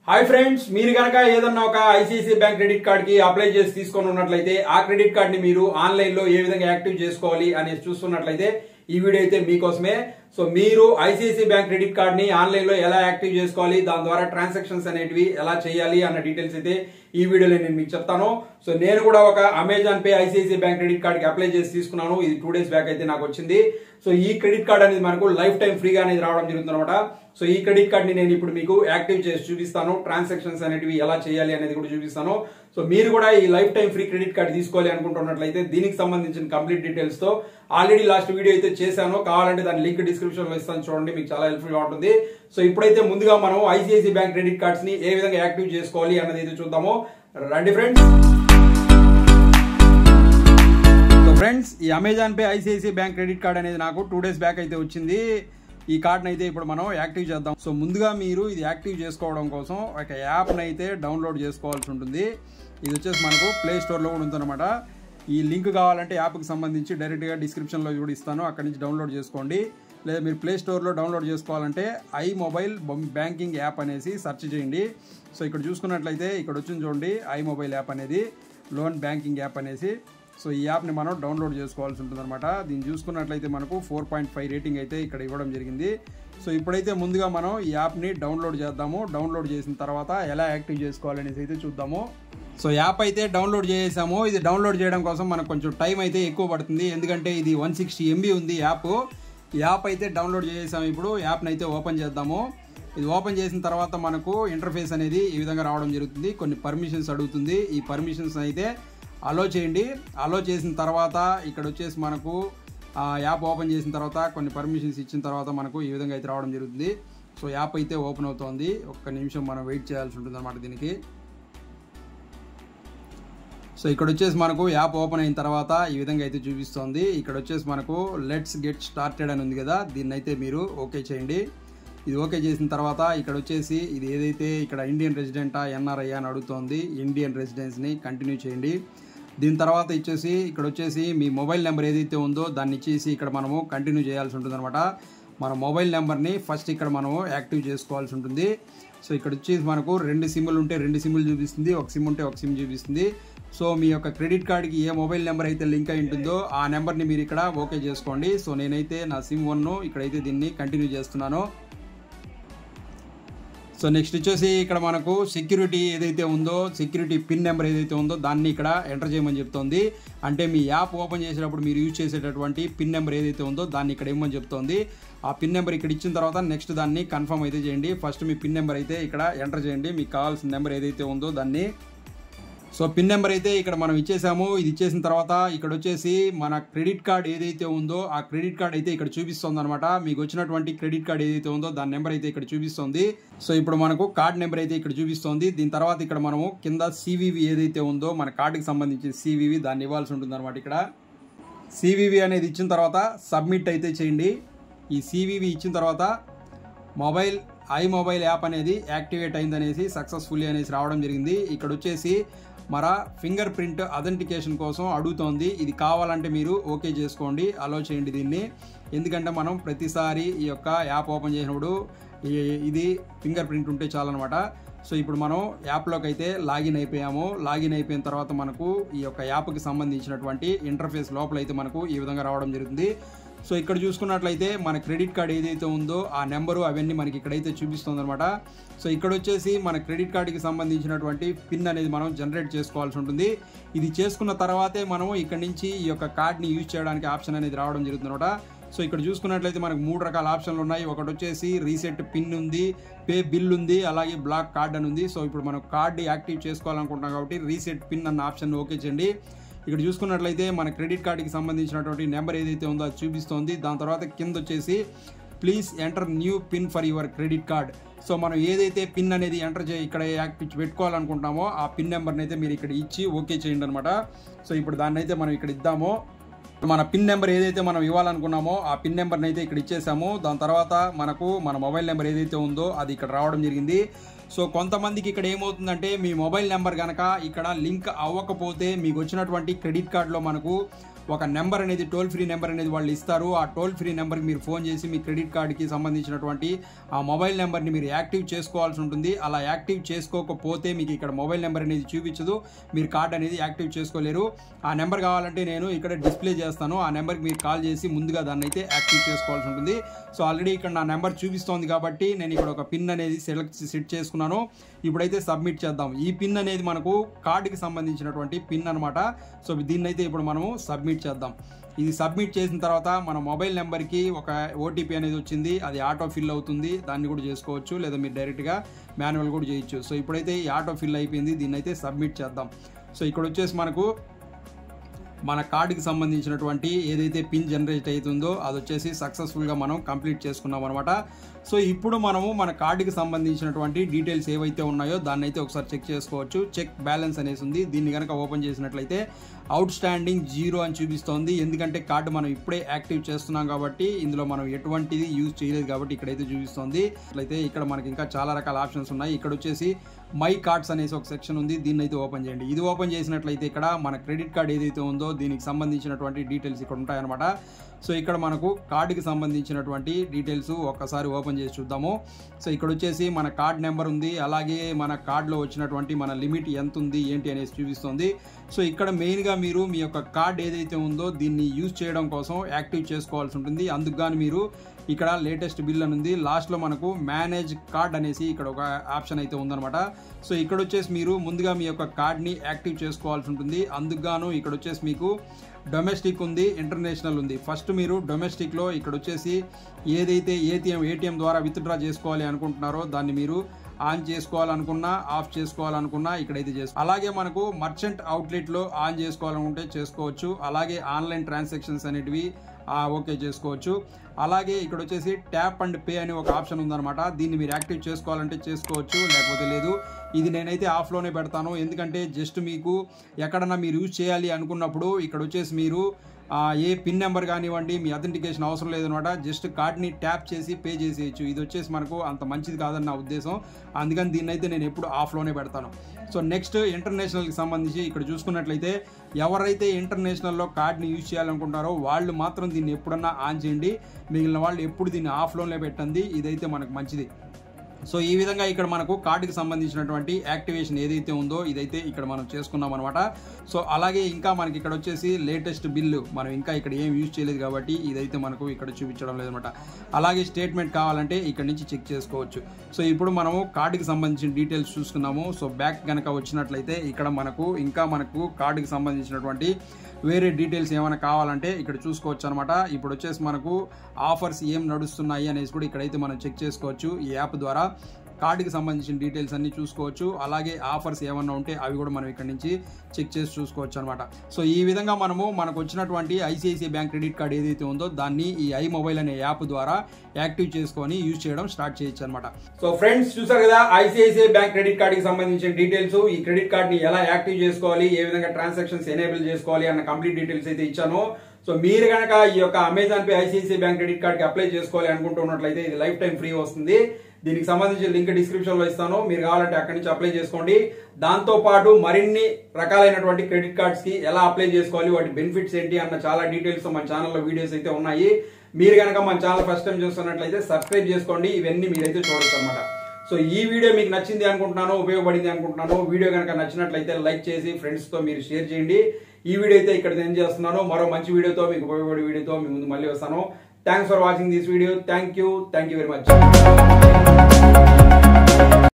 hi friends మీరు కనుక ఏదన్నా ఒక ఐసిఐసిఐ బ్యాంక్ క్రెడిట్ కార్డ్ కి అప్లై చేసి తీసుకొని ఉన్నట్లయితే ఆ క్రెడిట్ కార్డ్ ని మీరు ఆన్లైన్ లో ఏ విధంగా యాక్టివ్ చేసుకోవాలి అనేది చూస్తున్నట్లయితే ఈ వీడియో అయితే మీకోసమే సో మీరు ఐసిఐసిఐ బ్యాంక్ క్రెడిట్ కార్డ్ ని ఆన్లైన్ లో ఎలా యాక్టివ్ చేసుకోవాలి దాని ద్వారా ట్రాన్సాక్షన్స్ అనేటివి ఎలా చేయాలి అన్న డీటెయిల్స్ అయితే ఈ వీడియోలో నేను మీకు చెప్తాను సో నేను కూడా ఒక Amazon pay ICICI bank credit card కి అప్లై చేసి తీసుకున్నాను ఇది టూ డేస్ బ్యాక్ అయితే నాకు వచ్చింది సో ఈ క్రెడిట్ కార్డ్ అనేది మనకు లైఫ్ టైం ఫ్రీగా అనేది రావడం జరుగుతుంది అనమాట సో ఈ క్రెడిట్ కార్డ్ ని నేను ఇప్పుడు మీకు యాక్టివ్ చేసి చూపిస్తాను ట్రాన్సాక్షన్స్ అనేటివి ఎలా చేయాలి అనేది కూడా చూపిస్తాను సో మీరు కూడా ఈ lifetime free credit card తీసుకోవాలి అనుకుంటున్నట్లయితే దీనికి సంబంధించిన కంప్లీట్ డీటెయిల్స్ తో ఆల్రెడీ లాస్ట్ వీడియో అయితే చేశాను కావాలంటే దాని లింక్ డిస్క్రిప్షన్ లో ఇస్తాను చూడండి మీకు చాలా హెల్ప్ఫుల్ గా ఉంటుంది సో ఇప్పుడైతే ముందుగా మనం ఐసిఐసి బ్యాంక్ క్రెడిట్ కార్డ్స్ ని ఏ విధంగా యాక్టివ్ చేసుకోవాలి అన్నది అయితే చూద్దాము రండి ఫ్రెండ్స్ సో ఫ్రెండ్స్ ఈ Amazon pay ICICI bank credit card అనేది నాకు టూ డేస్ బ్యాక్ అయితే వచ్చింది ఈ కార్డ్ని అయితే ఇప్పుడు మనం యాక్టివ్ చేద్దాం సో ముందుగా మీరు ఇది యాక్టివ్ చేసుకోవడం కోసం ఒక యాప్ని అయితే డౌన్లోడ్ చేసుకోవాల్సి ఉంటుంది ఇది వచ్చేసి మనకు ప్లే స్టోర్లో కూడా ఉందన్నమాట ఈ లింక్ కావాలంటే యాప్కి సంబంధించి డైరెక్ట్గా డిస్క్రిప్షన్లో కూడా ఇస్తాను అక్కడి నుంచి డౌన్లోడ్ చేసుకోండి లేదా మీరు ప్లే స్టోర్లో డౌన్లోడ్ చేసుకోవాలంటే ఐ మొబైల్ బ్యాంకింగ్ యాప్ అనేసి సెర్చ్ చేయండి సో ఇక్కడ చూసుకున్నట్లయితే ఇక్కడ వచ్చింది చూడండి ఐ మొబైల్ యాప్ అనేది లోన్ బ్యాంకింగ్ యాప్ అనేసి సో ఈ యాప్ని మనం డౌన్లోడ్ చేసుకోవాల్సి ఉంటుంది అనమాట దీన్ని చూసుకున్నట్లయితే మనకు ఫోర్ పాయింట్ ఫైవ్ రేటింగ్ అయితే ఇక్కడ ఇవ్వడం జరిగింది సో ఇప్పుడైతే ముందుగా మనం ఈ యాప్ని డౌన్లోడ్ చేద్దాము డౌన్లోడ్ చేసిన తర్వాత ఎలా యాక్టివ్ చేసుకోవాలనేసి అయితే చూద్దాము సో యాప్ అయితే డౌన్లోడ్ చేసాము ఇది డౌన్లోడ్ చేయడం కోసం మనకు కొంచెం టైం అయితే ఎక్కువ పడుతుంది ఎందుకంటే ఇది వన్ సిక్స్టీ ఎంబీ ఉంది యాప్ ఈ యాప్ అయితే డౌన్లోడ్ చేసాము ఇప్పుడు యాప్ని అయితే ఓపెన్ చేద్దాము ఇది ఓపెన్ చేసిన తర్వాత మనకు ఇంటర్ఫేస్ అనేది ఈ విధంగా రావడం జరుగుతుంది కొన్ని పర్మిషన్స్ అడుగుతుంది ఈ పర్మిషన్స్ అయితే అలో చేయండి అలో చేసిన తర్వాత ఇక్కడ వచ్చేసి మనకు ఆ యాప్ ఓపెన్ చేసిన తర్వాత కొన్ని పర్మిషన్స్ ఇచ్చిన తర్వాత మనకు ఈ విధంగా అయితే రావడం జరుగుతుంది సో యాప్ అయితే ఓపెన్ అవుతోంది ఒక్క నిమిషం మనం వెయిట్ చేయాల్సి ఉంటుంది అనమాట దీనికి సో ఇక్కడ వచ్చేసి మనకు యాప్ ఓపెన్ అయిన తర్వాత ఈ విధంగా అయితే చూపిస్తోంది ఇక్కడ వచ్చేసి మనకు లెట్స్ గెట్ స్టార్టెడ్ అని ఉంది కదా దీన్ని అయితే మీరు ఓకే చేయండి ఇది ఓకే చేసిన తర్వాత ఇక్కడ వచ్చేసి ఇది ఏదైతే ఇక్కడ ఇండియన్ రెసిడెంటా ఎన్ఆర్ఐ అని అడుగుతోంది ఇండియన్ రెసిడెన్స్ని కంటిన్యూ చేయండి దీని తర్వాత ఇచ్చేసి ఇక్కడ వచ్చేసి మీ మొబైల్ నెంబర్ ఏదైతే ఉందో దాన్ని ఇచ్చేసి ఇక్కడ మనము కంటిన్యూ చేయాల్సి ఉంటుంది అనమాట మన మొబైల్ నెంబర్ని ఫస్ట్ ఇక్కడ మనము యాక్టివ్ చేసుకోవాల్సి ఉంటుంది సో ఇక్కడ వచ్చేసి మనకు రెండు సిమ్లు ఉంటే రెండు సిమ్లు చూపిస్తుంది ఒక సిమ్ ఉంటే ఒక సిమ్ చూపిస్తుంది సో మీ యొక్క క్రెడిట్ కార్డ్కి ఏ మొబైల్ నెంబర్ అయితే లింక్ అయి ఉంటుందో ఆ నెంబర్ని మీరు ఇక్కడ ఓకే చేసుకోండి సో నేనైతే నా సిమ్ వన్ ఇక్కడైతే దీన్ని కంటిన్యూ చేస్తున్నాను సో నెక్స్ట్ వచ్చేసి ఇక్కడ మనకు సెక్యూరిటీ ఏదైతే ఉందో సెక్యూరిటీ పిన్ నెంబర్ ఏదైతే ఉందో దాన్ని ఇక్కడ ఎంటర్ చేయమని చెప్తోంది అంటే మీ యాప్ ఓపెన్ చేసేటప్పుడు మీరు యూజ్ చేసేటటువంటి పిన్ నెంబర్ ఏదైతే ఉందో దాన్ని ఇక్కడ ఇవ్వమని చెప్తోంది ఆ పిన్ నెంబర్ ఇక్కడ ఇచ్చిన తర్వాత నెక్స్ట్ దాన్ని కన్ఫర్మ్ అయితే చేయండి ఫస్ట్ మీ పిన్ నెంబర్ అయితే ఇక్కడ ఎంటర్ చేయండి మీకు కావాల్సిన నెంబర్ ఏదైతే ఉందో దాన్ని సో పిన్ నెంబర్ అయితే ఇక్కడ మనం ఇచ్చేసాము ఇది ఇచ్చేసిన తర్వాత ఇక్కడ వచ్చేసి మన క్రెడిట్ కార్డ్ ఏదైతే ఉందో ఆ క్రెడిట్ కార్డ్ అయితే ఇక్కడ చూపిస్తుంది అనమాట మీకు వచ్చినటువంటి క్రెడిట్ కార్డ్ ఏదైతే ఉందో దాని నెంబర్ అయితే ఇక్కడ చూపిస్తుంది సో ఇప్పుడు మనకు కార్డ్ నెంబర్ అయితే ఇక్కడ చూపిస్తుంది దీని తర్వాత ఇక్కడ మనము కింద సివివి ఏదైతే ఉందో మన కార్డుకి సంబంధించిన సివివి దాన్ని ఇవ్వాల్సి ఉంటుంది అనమాట ఇక్కడ సివివి అనేది ఇచ్చిన తర్వాత సబ్మిట్ అయితే చేయండి ఈ సివివి ఇచ్చిన తర్వాత మొబైల్ ఐ మొబైల్ యాప్ అనేది యాక్టివేట్ అయిందనేసి సక్సెస్ఫుల్లీ అనేసి రావడం జరిగింది ఇక్కడ వచ్చేసి మన ఫింగర్ ప్రింట్ అథెంటికేషన్ కోసం అడుగుతోంది ఇది కావాలంటే మీరు ఓకే చేసుకోండి అలో చేయండి దీన్ని ఎందుకంటే మనం ప్రతిసారి ఈ యొక్క యాప్ ఓపెన్ చేసినప్పుడు ఈ- ఇది ఫింగర్ ప్రింట్ ఉంటే చాలన్నమాట సో ఇప్పుడు మనం యాప్లోకి అయితే లాగిన్ అయిపోయాము లాగిన్ అయిపోయిన తర్వాత మనకు ఈ యొక్క యాప్కి సంబంధించినటువంటి ఇంటర్ఫేస్ లోపల అయితే మనకు ఈ విధంగా రావడం జరుగుతుంది సో ఇక్కడ చూసుకున్నట్లయితే మన క్రెడిట్ కార్డ్ ఏదైతే ఉందో ఆ నెంబరు అవన్నీ మనకి ఇక్కడైతే చూపిస్తుంది అనమాట సో ఇక్కడ వచ్చేసి మన క్రెడిట్ కార్డుకి సంబంధించినటువంటి పిన్ అనేది మనం జనరేట్ చేసుకోవాల్సి ఉంటుంది ఇది చేసుకున్న తర్వాతే మనం ఇక్కడ నుంచి ఈ యొక్క కార్డ్ని యూజ్ చేయడానికి ఆప్షన్ అనేది రావడం జరుగుతుంది అనమాట సో ఇక్కడ చూసుకున్నట్లయితే మనకు మూడు రకాల ఆప్షన్లు ఉన్నాయి ఒకటి వచ్చేసి రీసెట్ పిన్ ఉంది పే బిల్ ఉంది అలాగే బ్లాక్ కార్డ్ అని ఉంది సో ఇప్పుడు మనం కార్డ్ యాక్టివ్ చేసుకోవాలనుకుంటున్నాం కాబట్టి రీసెట్ పిన్ అన్న ఆప్షన్ ఓకే చేయండి ఇక్కడ చూసుకున్నట్లయితే మన క్రెడిట్ కార్డుకి సంబంధించినటువంటి నెంబర్ ఏదైతే ఉందో అది చూపిస్తోంది దాని తర్వాత కింద వచ్చేసి please enter new pin for your credit card so మనం ఏదైతే పిన్ అనేది ఎంటర్ చేయి ఇక్కడ యాక్టివ్ పెట్టుకోవాలనుకుంటామో ఆ పిన్ నెంబర్ని అయితే మీరు ఇక్కడ ఇచ్చి ఓకే చేయండి అనమాట సో ఇప్పుడు దాన్ని అయితే మనం ఇక్కడ ఇద్దాము మన పిన్ నెంబర్ ఏదైతే మనం ఇవ్వాలనుకున్నామో ఆ పిన్ నెంబర్ని అయితే ఇక్కడ ఇచ్చేసాము దాని తర్వాత మనకు మన మొబైల్ నెంబర్ ఏదైతే ఉందో అది ఇక్కడ రావడం జరిగింది సో కొంతమందికి ఇక్కడ ఏమవుతుందంటే మీ మొబైల్ నెంబర్ కనుక ఇక్కడ లింక్ అవ్వకపోతే మీకు వచ్చినటువంటి క్రెడిట్ కార్డులో మనకు ఒక నెంబర్ అనేది టోల్ ఫ్రీ నెంబర్ అనేది వాళ్ళు ఇస్తారు ఆ టోల్ ఫ్రీ నెంబర్కి మీరు ఫోన్ చేసి మీ క్రెడిట్ కార్డుకి సంబంధించినటువంటి ఆ మొబైల్ నెంబర్ని మీరు యాక్టివ్ చేసుకోవాల్సి ఉంటుంది అలా యాక్టివ్ చేసుకోకపోతే మీకు ఇక్కడ మొబైల్ నెంబర్ అనేది చూపించదు మీరు కార్డ్ అనేది యాక్టివ్ చేసుకోలేరు ఆ నెంబర్ కావాలంటే నేను ఇక్కడ డిస్ప్లే చేస్తాను ఆ నెంబర్కి మీరు కాల్ చేసి ముందుగా దాన్ని అయితే యాక్టివ్ చేసుకోవాల్సి ఉంటుంది సో ఆల్రెడీ ఇక్కడ నా నెంబర్ చూపిస్తోంది కాబట్టి నేను ఇక్కడ ఒక పిన్ అనేది సెలెక్ట్ సెట్ చేసుకున్నాను ఇప్పుడైతే సబ్మిట్ చేద్దాం ఈ పిన్ అనేది మనకు కార్డుకి సంబంధించినటువంటి పిన్ అనమాట సో దీన్ని అయితే ఇప్పుడు మనము సబ్మిట్ చేద్దాం ఇది సబ్మిట్ చేసిన తర్వాత మన మొబైల్ నెంబర్కి ఒక ఓటీపీ అనేది వచ్చింది అది ఆటో ఫిల్ అవుతుంది దాన్ని కూడా చేసుకోవచ్చు లేదా మీరు డైరెక్ట్గా మాన్యువల్ కూడా చేయొచ్చు సో ఇప్పుడైతే ఈ ఆటో ఫిల్ అయిపోయింది దీన్ని అయితే సబ్మిట్ చేద్దాం సో ఇక్కడ వచ్చేసి మనకు మన కార్డుకి సంబంధించినటువంటి ఏదైతే పిన్ జనరేట్ అవుతుందో అది వచ్చేసి సక్సెస్ఫుల్గా మనం కంప్లీట్ చేసుకున్నాం అనమాట సో ఇప్పుడు మనము మన కార్డుకి సంబంధించినటువంటి డీటెయిల్స్ ఏవైతే ఉన్నాయో దాన్ని అయితే ఒకసారి చెక్ చేసుకోవచ్చు చెక్ బ్యాలెన్స్ అనేసి ఉంది దీన్ని కనుక ఓపెన్ చేసినట్లయితే అవుట్ స్టాండింగ్ జీరో అని చూపిస్తోంది ఎందుకంటే కార్డు మనం ఇప్పుడే యాక్టివ్ చేస్తున్నాం కాబట్టి ఇందులో మనం ఎటువంటిది యూజ్ చేయలేదు కాబట్టి ఇక్కడైతే చూపిస్తోంది అట్లయితే ఇక్కడ మనకి ఇంకా చాలా రకాల ఆప్షన్స్ ఉన్నాయి ఇక్కడ వచ్చేసి మై కార్డ్స్ అనేసి ఒక సెక్షన్ ఉంది దీన్ని అయితే ఓపెన్ చేయండి ఇది ఓపెన్ చేసినట్లయితే ఇక్కడ మన క్రెడిట్ కార్డ్ ఏదైతే ఉందో దీనికి సంబంధించినటువంటి డీటెయిల్స్ ఇక్కడ ఉంటాయన్నమాట సో ఇక్కడ మనకు కార్డుకి సంబంధించినటువంటి డీటెయిల్స్ ఒక్కసారి ఓపెన్ చేసి చూద్దాము సో ఇక్కడ వచ్చేసి మన కార్డ్ నెంబర్ ఉంది అలాగే మన కార్డులో వచ్చినటువంటి మన లిమిట్ ఎంత ఉంది ఏంటి అనేసి చూపిస్తుంది సో ఇక్కడ మెయిన్గా మీరు మీ యొక్క కార్డ్ ఏదైతే ఉందో దీన్ని యూజ్ చేయడం కోసం యాక్టివ్ చేసుకోవాల్సి ఉంటుంది అందుకు గాను మీరు ఇక్కడ లేటెస్ట్ బిల్ అని ఉంది లాస్ట్లో మనకు మేనేజ్ కార్డ్ అనేసి ఇక్కడ ఒక ఆప్షన్ అయితే ఉందన్నమాట సో ఇక్కడ వచ్చేసి మీరు ముందుగా మీ యొక్క కార్డ్ని యాక్టివ్ చేసుకోవాల్సి ఉంటుంది అందుకు గాను ఇక్కడ వచ్చేసి మీకు డొమెస్టిక్ ఉంది ఇంటర్నేషనల్ ఉంది ఫస్ట్ మీరు డొమెస్టిక్లో ఇక్కడ వచ్చేసి ఏదైతే ఏటీఎం ఏటీఎం ద్వారా విత్డ్రా చేసుకోవాలి అనుకుంటున్నారో దాన్ని మీరు ఆన్ చేసుకోవాలనుకున్నా ఆఫ్ చేసుకోవాలనుకున్నా ఇక్కడైతే చేసుకో అలాగే మనకు మర్చెంట్ అవుట్లెట్లో ఆన్ చేసుకోవాలనుకుంటే చేసుకోవచ్చు అలాగే ఆన్లైన్ ట్రాన్సాక్షన్స్ అనేటివి ఓకే చేసుకోవచ్చు అలాగే ఇక్కడ వచ్చేసి ట్యాప్ అండ్ పే అనే ఒక ఆప్షన్ ఉందన్నమాట దీన్ని మీరు యాక్టివ్ చేసుకోవాలంటే చేసుకోవచ్చు లేకపోతే లేదు ఇది నేనైతే ఆఫ్లోనే పెడతాను ఎందుకంటే జస్ట్ మీకు ఎక్కడన్నా మీరు యూజ్ చేయాలి అనుకున్నప్పుడు ఇక్కడ వచ్చేసి మీరు ఏ పిన్ నెంబర్ కానివ్వండి మీ అథెంటికేషన్ అవసరం లేదనమాట జస్ట్ కార్డ్ని ట్యాప్ చేసి పే చేసేయచ్చు ఇది వచ్చేసి మనకు అంత మంచిది కాదని నా ఉద్దేశం అందుకని దీన్ని అయితే నేను ఎప్పుడు ఆఫ్లోనే పెడతాను సో నెక్స్ట్ ఇంటర్నేషనల్కి సంబంధించి ఇక్కడ చూసుకున్నట్లయితే ఎవరైతే ఇంటర్నేషనల్లో కార్డ్ని యూజ్ చేయాలనుకుంటారో వాళ్ళు మాత్రం దీన్ని ఎప్పుడన్నా ఆన్ చేయండి మిగిలిన వాళ్ళు ఎప్పుడు దీన్ని ఆఫ్లోనే పెట్టండి ఇదైతే మనకు మంచిది సో ఈ విధంగా ఇక్కడ మనకు కార్డుకి సంబంధించినటువంటి యాక్టివేషన్ ఏదైతే ఉందో ఇదైతే ఇక్కడ మనం చేసుకున్నాం అనమాట సో అలాగే ఇంకా మనకి ఇక్కడ వచ్చేసి లేటెస్ట్ బిల్లు మనం ఇంకా ఇక్కడ ఏం యూజ్ చేయలేదు కాబట్టి ఇదైతే మనకు ఇక్కడ చూపించడం లేదనమాట అలాగే స్టేట్మెంట్ కావాలంటే ఇక్కడ నుంచి చెక్ చేసుకోవచ్చు సో ఇప్పుడు మనము కార్డుకి సంబంధించిన డీటెయిల్స్ చూసుకున్నాము సో బ్యాక్ కనుక వచ్చినట్లయితే ఇక్కడ మనకు ఇంకా మనకు కార్డుకి సంబంధించినటువంటి వేరే డీటెయిల్స్ ఏమైనా కావాలంటే ఇక్కడ చూసుకోవచ్చు అనమాట ఇప్పుడు వచ్చేసి మనకు ఆఫర్స్ ఏం నడుస్తున్నాయి అనేసి కూడా ఇక్కడైతే మనం చెక్ చేసుకోవచ్చు ఈ యాప్ ద్వారా కార్డుకి సంబంధించిన డీటెయిల్స్ అన్ని చూసుకోవచ్చు అలాగే ఆఫర్స్ ఏమన్నా ఉంటే అవి కూడా మనం ఇక్కడ నుంచి చెక్ చేసి చూసుకోవచ్చు అనమాట సో ఈ విధంగా మనము మనకు వచ్చినటువంటి ఐసిఐసిఐ బ్యాంక్ క్రెడిట్ కార్డ్ ఏదైతే ఉందో దాన్ని ఈ ఐ మొబైల్ అనే యాప్ ద్వారా యాక్టివ్ చేసుకొని యూజ్ చేయడం స్టార్ట్ చేయొచ్చు అనమాట సో ఫ్రెండ్స్ చూసారు కదా ఐసిఐసిఐ బ్యాంక్ క్రెడిట్ కార్డ్ కి సంబంధించిన డీటెయిల్స్ ఈ క్రెడిట్ కార్డ్ ని ఎలా యాక్టివ్ చేసుకోవాలి ఏ విధంగా ట్రాన్సాక్షన్స్ ఎనేబుల్ చేసుకోవాలి అన్న కంప్లీట్ డీటెయిల్స్ అయితే ఇచ్చాను సో మీరు కనుక ఈ యొక్క Amazon pay ICICI bank credit card కి అప్లై చేసుకోవాలి అనుకుంటున్నట్లయితే ఇది లైఫ్ టైం ఫ్రీ వస్తుంది దీనికి సంబంధించిన లింక్ డిస్క్రిప్షన్ లో ఇస్తాను మీరు కావాలంటే అక్కడి నుంచి అప్లై చేసుకోండి దాంతో పాటు మరిన్ని రకాలైనటువంటి క్రెడిట్ కార్డ్స్ కి ఎలా అప్లై చేసుకోవాలి వాటి బెనిఫిట్స్ ఏంటి అన్న చాలా డీటెయిల్స్ మన ఛానల్లో వీడియోస్ అయితే ఉన్నాయి మీరు కనుక మన ఛానల్ ఫస్ట్ టైం చూస్తున్నట్లయితే సబ్స్క్రైబ్ చేసుకోండి ఇవన్నీ మీరైతే చూడొచ్చు అనమాట సో ఈ వీడియో మీకు నచ్చింది అనుకుంటున్నాను ఉపయోగపడింది అనుకుంటున్నాను వీడియో కనుక నచ్చినట్లయితే లైక్ చేసి ఫ్రెండ్స్ తో మీరు షేర్ చేయండి ఈ వీడియో అయితే ఇక్కడ నేను చేస్తున్నాను మరో మంచి వీడియోతో మీకు ఉపయోగపడే వీడియోతో మీ ముందు మళ్ళీ వస్తాను thanks for watching this video thank you thank you very much